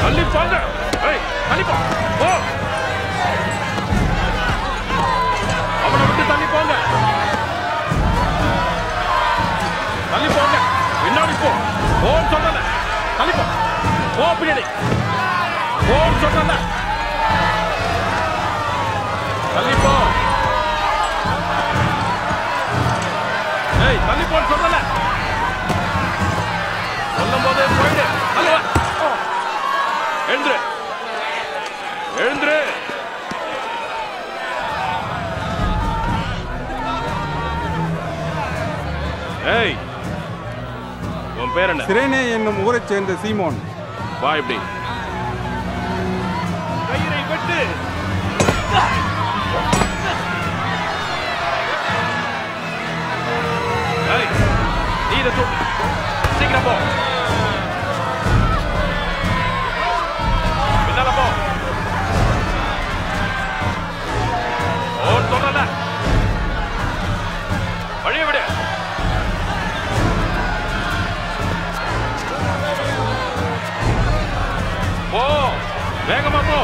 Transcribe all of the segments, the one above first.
தள்ளி போங்க ஏய் தள்ளி போ போ அவனை விட்டு தள்ளி போங்க தள்ளி போங்க பின்னாடி போ போன்னு சொன்னல தள்ளி போ போ பின்னாடி போன்னு சொன்னல தள்ளி போ ஏய் தள்ளி போன்னு சொன்னல சொல்லும் போதே போயிடு தள்ளி வா. எழுந்துரு எழுந்துரு ஏய் உன் பேர் என்ன சிரேனே என்னும் ஊரைச் சேர்ந்த சீமோன் வா இப்படி கயிறை வெட்டு ஏய், நீ இதை தூக்கு. சீக்கிரம் போ பின்னால போ ஓன் சொன்னல வழிய விடு போ வேகமா போ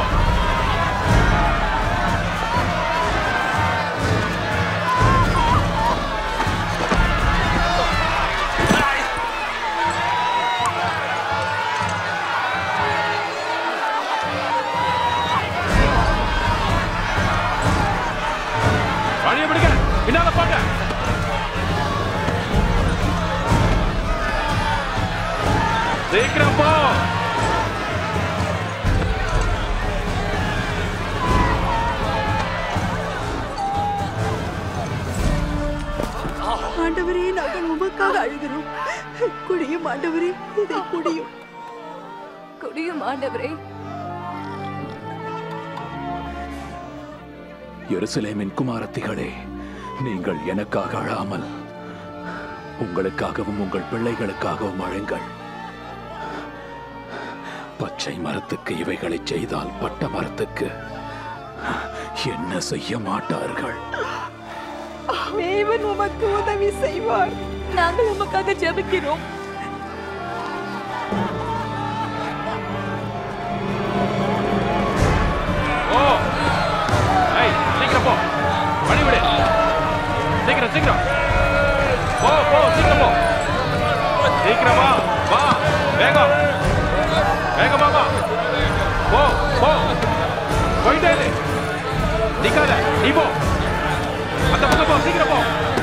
வழிய விடுங்க பின்னால போங்க சீக்கிரம் போ ஆண்டவரே நாங்கள் உமக்காக அழுகிறோம் குடியும் ஆண்டவரே இதை குடியும் குடியும் ஆண்டவரே எருசலேமின் குமாரத்திகளே நீங்கள் எனக்காக அழாமல் உங்களுக்காகவும் உங்கள் பிள்ளைகளுக்காகவும் அழுங்கள் பச்சை மரத்துக்கு இவைகளை செய்தால் பட்ட மரத்துக்கு என்ன செய்ய மாட்டார்கள் தேவன் உமக்கு உதவி செய்வார் நாங்கள் உமக்காக ஜெபிக்கிறோம் போ ஏய் சீக்கிரம் போ வழி விடு சீக்கிரம் சீக்கிரம் போ போ சீக்கிரம் போ சீக்கிரம் வா வா வேகம் வேகமா வா போ போ போயிட்டே இரு. நிக்காத நீ போ அந்த பக்கம் போ சீக்கிரம் போ